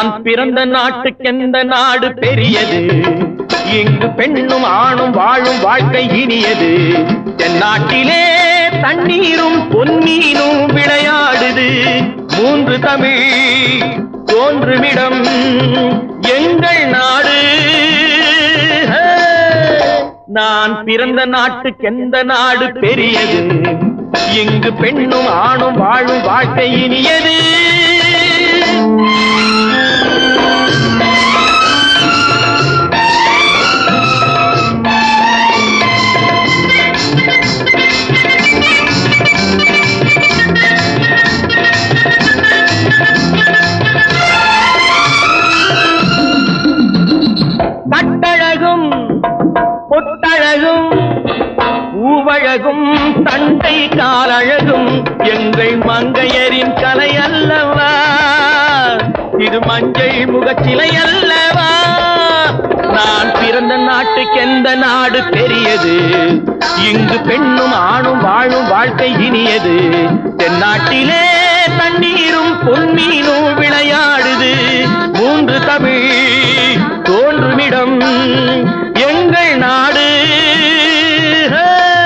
நான் பிறந்த நாட்டுக்கெந்த நாடு பெரியது இங்கு பெண்ணும் ஆணும் வாழும் வாழ்க்கை இனியது என் நாட்டிலே தண்ணீரும் பொன்னீனும் விளையாடுது மூன்று தமிழ் தோன்றுமிடம் எங்கள் நாடு ஹே! நான் பிறந்த நாட்டுக்கெந்த நாடு பெரியது இங்கு பெண்ணும் ஆணும் வாழும் வாழ்க்கை இனியது கட்டழகும் பொட்டழகும் பூவழகும் தண்டை காலழகும் எங்கள் மங்கையரின் கலை அல்லவா இது மஞ்சள் முகச்சிலை அல்லவா நான் பிறந்த நாட்டுக்கெந்த நாடு பெரியது இங்கு பெண்ணும் ஆணும் வாழும் வாழ்க்கை இனியது தென்னாட்டிலே தண்ணீரும் பொன்மீனும் விளையாடுது மூன்று தமிழ் தோன்றுமிடம் எங்கள் நாடு ஹே!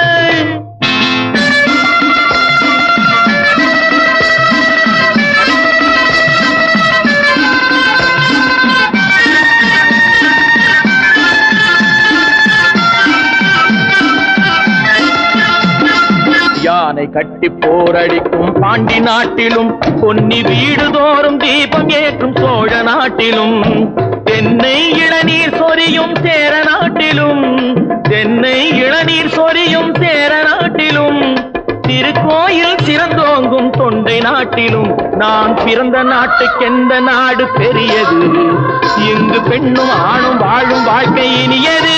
யானை கட்டி போரடிக்கும் பாண்டி நாட்டிலும் பொன்னி வீடு தோறும் தீபம் ஏற்றும் சோழ நாட்டிலும் தென்னை இளநீர் சொரியும் சேர நாட்டிலும் தென்னை இளநீர் சொரியும் சேர நாட்டிலும் திருக்கோயில் சிறந்தோங்கும் தொண்டை நாட்டிலும் நான் பிறந்த நாட்டுக்கெந்த நாடு பெரியது இங்கு பெண்ணும் ஆணும் வாழும் வாழ்க்கை இனியது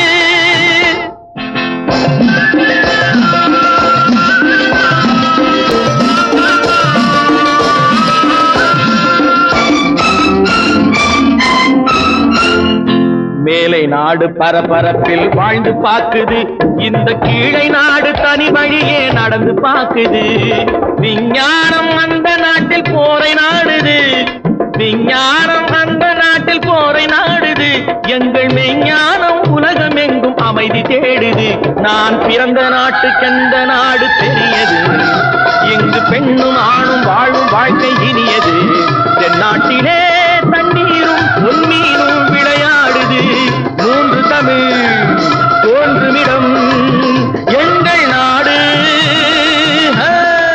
மேலை நாடு பரபரப்பில் வாழ்ந்து பாக்குது இந்த கீழை நாடு தனி வழியே நடந்து பாக்குது விஞ்ஞானம் அந்த நாட்டில் போரை நாடுது விஞ்ஞானம் அந்த நாட்டில் போரை நாடுது எங்கள் மெஞ்ஞானம் உலகம் எங்கும் அமைதி தேடுது நான் பிறந்த நாட்டுக்கெந்த நாடு பெரியது இங்கு பெண்ணும் ஆணும் வாழும் வாழ்க்கை இனியது தென்னாட்டிலே தண்ணீரும் பொன்மீனும் விளையாடுது மூன்று தமிழ் தோன்றுமிடம் எங்கள் நாடு ஹே!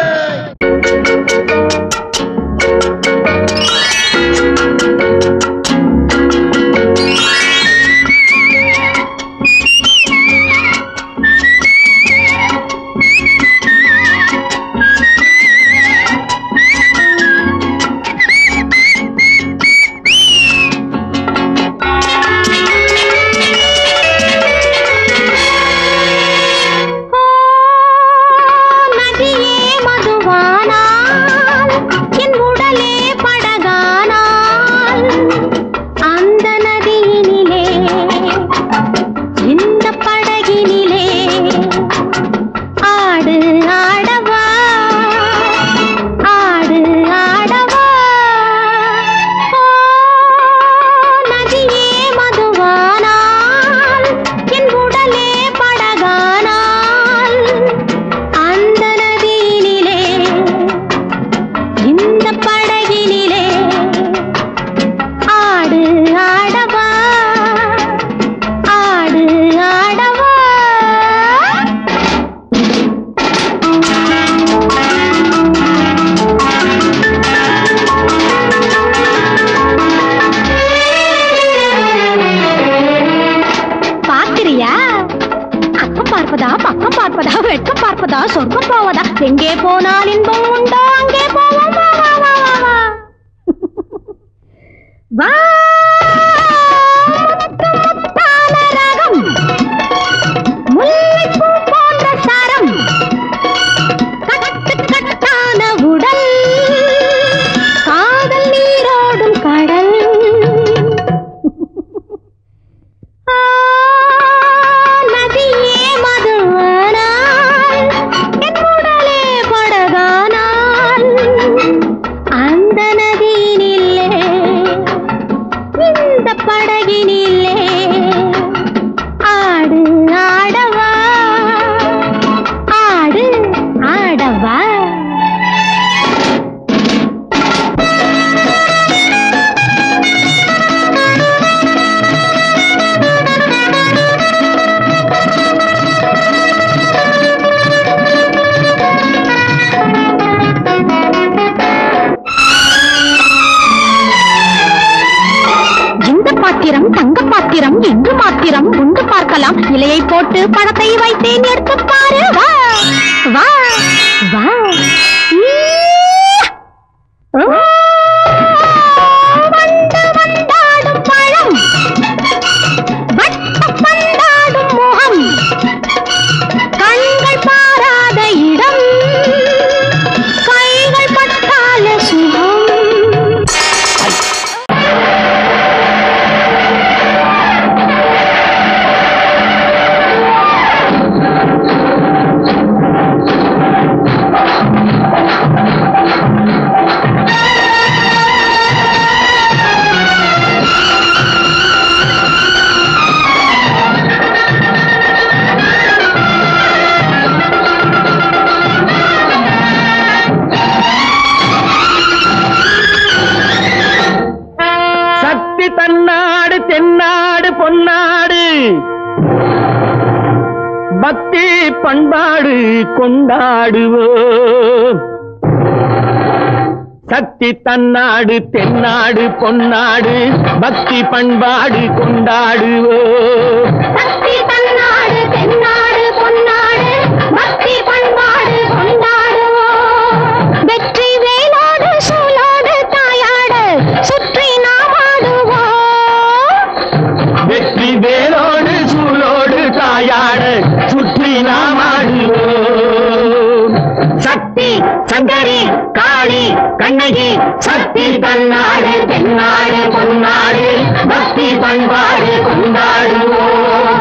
நதியே மதுவானால் என் உடலே படகானால் அந்த நதியினிலே இந்த படகினிலே ஆடு ஆடவா ஆடு ஆடவா ஓ, நதியே மதுவானால் என் உடலே படகானால் அந்த நதியினிலே இந்த படகினிலே ஆடு ஆடவா ஆடு ஆடவா பார்க்கிறியா அக்கம் பார்ப்பதா பக்கம் பார்ப்பதா வெட்கம் பார்ப்பதா சொர்க்கம் போவதா எங்கே போனால் இன்பம் உண்டோ அங்கே போவோம் வா வா வா வா வா வா முத்தான ரகம் முல்லைப்பூ போன்ற சரம் கட்டு கட்டான உடல் காதல் நீரோடும் கடல் ஆ, நதியே மதுவானால் என் உடலே படகானால் அந்த நதியினிலே படகினிலே ஆடு ஆடவா ஆடு ஆடவா இந்த பாத்திரம் தங்க பாத்திரம் என்று மாத்திரம் உண்டு பார்க்கலாம் இலையை போட்டு பழத்தை வைத்தேன் எடுத்து பாரு வா வா வா ஈ! ஓ! வண்டு வண்டாடும் பழம் வட்ட பந்தாடும் முகம் கண்கள் பாராத இடம் கைகள் பட்டால சுகம் சக்தி தன்னாடு தென்னாடு பொன்னாடு பக்தி பண்பாடு கொண்டாடுவோம் சக்தி தன்னாடு தென்னாடு பொன்னாடு பக்தி பண்பாடு கொண்டாடுவோம் சக்தி தன்னாடு தென்னாடு பொன்னாடு பக்தி பண்பாடு கொண்டாடுவோம் வெற்றி வேலோடு சூலோடு தாயாடு சுற்றி நாம் ஆடுவோம் வெற்றி வேலோடு சூலோடு தாயாட சுற்றி நாம் ஆடுவோம் சக்தி சங்கரி காளி கண்ணகி சக்தி தன்னாடு தென்னாடு பொன்னாடு பக்தி பண்பாடு கொண்டாடுவோம்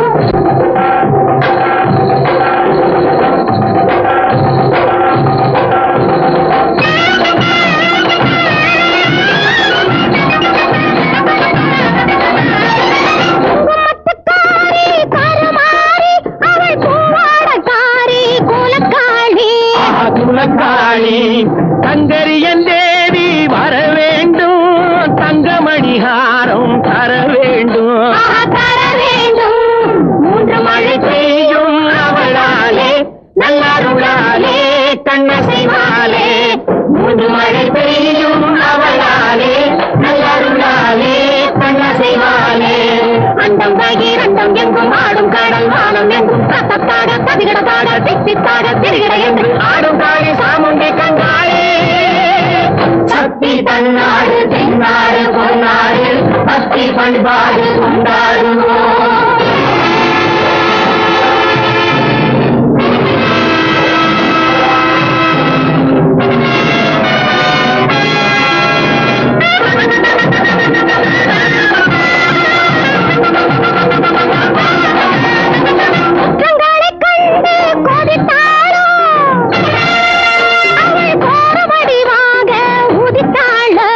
குங்குமத்துக்காரி கருமாரி அவள் பூவாடக்காரி குலக்காளி ஆஹா, குலக்காளி சங்கரியன் தேவி வர வேண்டும் தங்கமணிகாரம் தர வேண்டும் ஆஹா, தர வேண்டும் மூன்று மழை பெய்யும் அவளாலே நல்லருளாலே கண்ணசைவாலே மூன்று மழை பெய்யும் அவளாலே நல்லருளாலே கண்ணசைவாலே அண்டம் பகிரண்டம் எங்கும் ஆடும் கடல் வானம் எங்கும் கத்தத்தாட கதிகடத்தாட தித்தித்தாட திரிகிட என்று ஆடும் காளி சாமுண்டி கங்காளே சக்தி தன்னாடு தென்னாடு பொன்னாடு பக்தி பண்பாடு கொண்டாடுவோம் குற்றங்களைக் கண்டு கொதித்தாளோ அவள் கோர வடிவாக உதித்தாளோ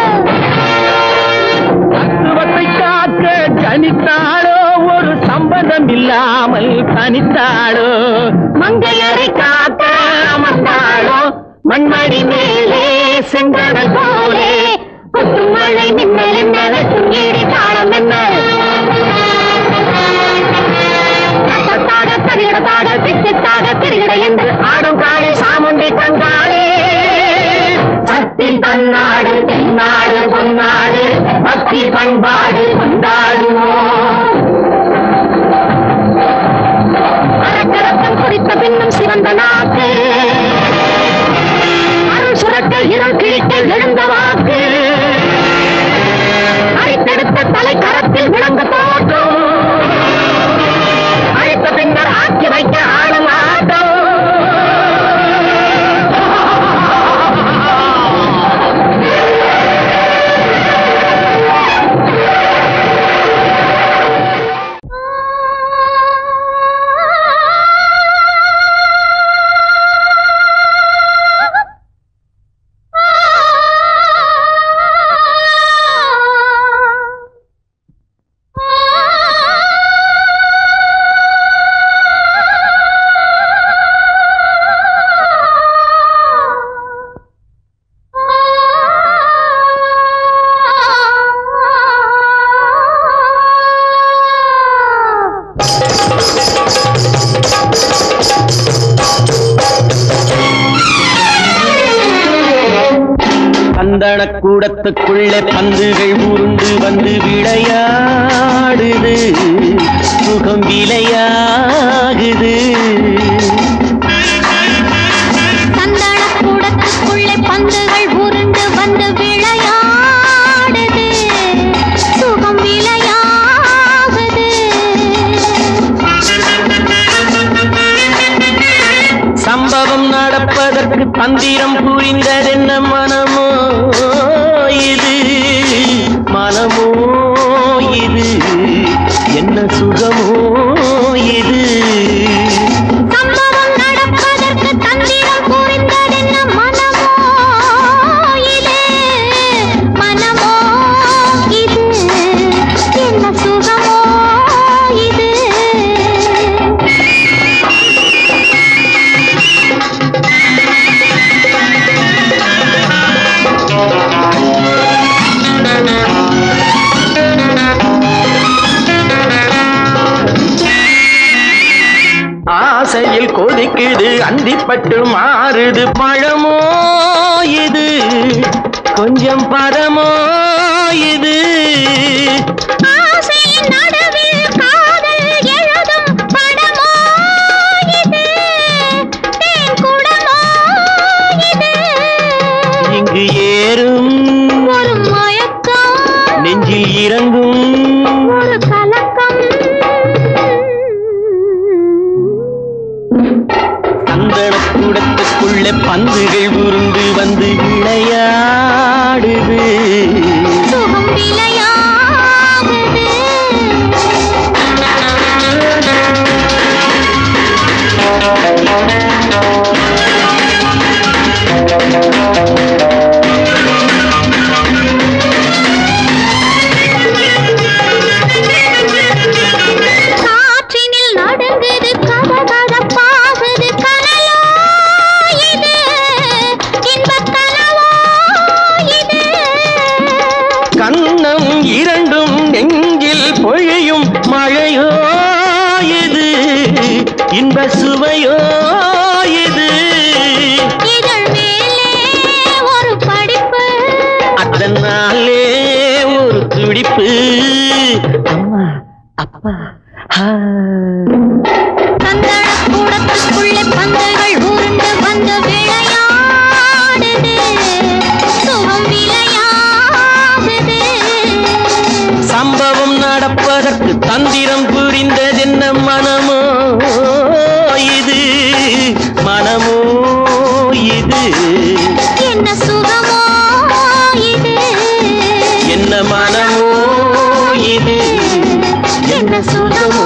தத்துவத்தை காக்க ஜனித்தாளோ ஒரு சம்பந்தம் இல்லாமல் தனித்தாளோ மங்கையரை காக்க அமர்ந்தாளோ மண்மடி மேலே செங்கடல் போலே கொட்டும் மழை மின்னல் என்ன வெட்டும் ஏறி தாளம் என்ன கத்தத்தாட கதிகடத்தாட தித்தித்தாட திரிகிட என்று ஆடும் காளி சாமுண்டி கங்காளே சக்தி தன்னாடு தென்னாடு பொன்னாடு பக்தி பண்பாடு கொண்டாடுவோம் அரக்கரத்தம் குறித்த பின்னும் சிறந்த நாக்கு அருள் சுரக்க இருள் கிழிக்க எழுந்த வாக்கு அழைத்தெடுத்த தலை கரத்தில் விளங்க தோட்டும் அழைத்த பின்னர் ஆக்கி வைக்க ஆளும் ஆட்டம் சந்தன கூடத்துக்குள்ளே பந்துகள் உருண்டு வந்து விளையாடுது சுகம் விளையாகுது சந்தன கூடத்துக்குள்ளே பந்துகள் உருண்டு வந்து விளையாடுது சுகம் விளையாகுது சம்பவம் நடப்பதற்கு தந்திரம் புரிந்ததென்ன மனமோ இது மனமோ இது என்ன சுகமோ இது சம்பவம் நடப்பதற்கு தந்திரம் புரிந்ததென்ன மனமோ இது மனமோ இது என்ன சுகமோ இது ஆசையில் கொதிக்குது அந்திப்பட்டு மாறுது பழமோ இது கொஞ்சம் பதமோ இது ஆசையின் நடுவில் காதல் எழுதும் படமோ இது தேன் குடமோ இது இங்கு ஏறும் ஒரு மயக்கம் நெஞ்சில் இறங்கும் ஒரு கலக்கம் சந்தன கூடத்துக்குள்ளே பந்துகள் உருண்டு வந்து விளையாடுது சுகம் விளையாகுது காற்றினில் நடுங்குது கதகதப்பாகுது கனலோ இது இன்பக் கனவோ இது கண்ணம் இரண்டும் நெஞ்சில் பொழியும் மழையோ இது இன்ப சுவையோ இது இதழ் மேலே ஒரு படிப்பு அதனாலே ஒரு துடிப்பு அம்மா அப்பா ஆ. சந்தன கூடத்துக்குள்ளே பந்துகள் உருண்டு வந்து விளையாடுது சுகம் விளையாடுது சம்பவம் நடப்பதற்கு தந்திரம் புரிந்ததென்ன மனமோ இது மனமோ இது என்ன சுகமோ இது என்ன மனமோ இது என்ன சுகமோ